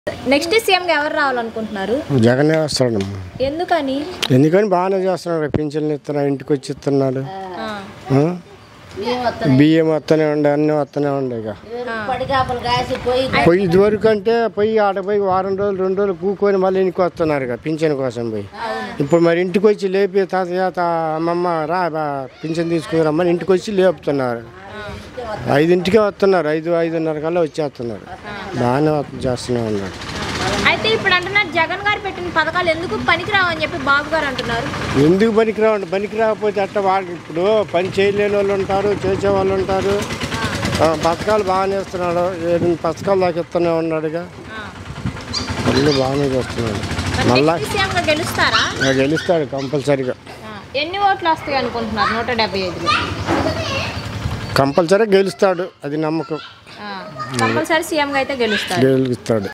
Next CM గా ఎవరు రావాలనుకుంటున్నారు జగనే వస్తాడమ్మా ఎందుకని ఎందుకని బాగానే చేస్తున్నాడు పింఛన్లు ఇస్తున్నాడు ఇంటికి వచ్చి ఇస్తున్నాడు ఆ, ఆ? బియ్యం వస్తూనే ఉండే అన్నీ వస్తూనే ఉండే ఇక పడికాపలు కాసి పోయి పోయి ఇదివరకు అంటే పోయి ఆడ పోయి వారం రోజులు రెండు రోజులు కూకొని మళ్ళీ ఇంటికి వస్తున్నారు ఇక పింఛన్ కోసం పోయి ఇప్పుడు మరి ఇంటికి వచ్చి లేపి తాతయ్య తా అమ్మమ్మ రా బా పింఛన్ తీసుకురమ్మని ఇంటికి వచ్చి లేపుతున్నారు ఐదింటికే వస్తున్నారు ఐదు ఐదున్నర కల్లా వచ్చేస్తున్నారు బాగానే వస్తు- చేస్తూనే ఉన్నారు అయితే ఇప్పుడు అంటున్నారు జగన్ గారు పెట్టిన పథకాలు ఎందుకు పనికిరావని చెప్పి బాబు గారు అంటున్నారు ఎందుకు పనికిరావండి పనికి రాకపోతే అట్ట వాళ్ళు ఇప్పుడు పని చేయలేని వాళ్ళు ఉంటారు చేసే వాళ్ళు ఉంటారు ఆ, పథకాలు బాగానే ఇస్తున్నాడు ఏడు పథకాలు దాకా ఇస్తూనే ఉన్నాడుగా అన్నీ బాగానే చేస్తున్నాడు మళ్ళా నెక్స్ట్ సీఎం గా గెలుస్తారా ఇక గెలుస్తాడు కంపల్సరీగా ఆ, ఎన్ని ఓట్లు వస్తాయి అనుకుంటున్నారు నూట డెబ్బై ఐదులో కంపల్సరీ గెలుస్తాడు అది నమ్మకం కంపల్సరీ సీఎం గా అయితే గెలుస్తారు గెలుస్తాడు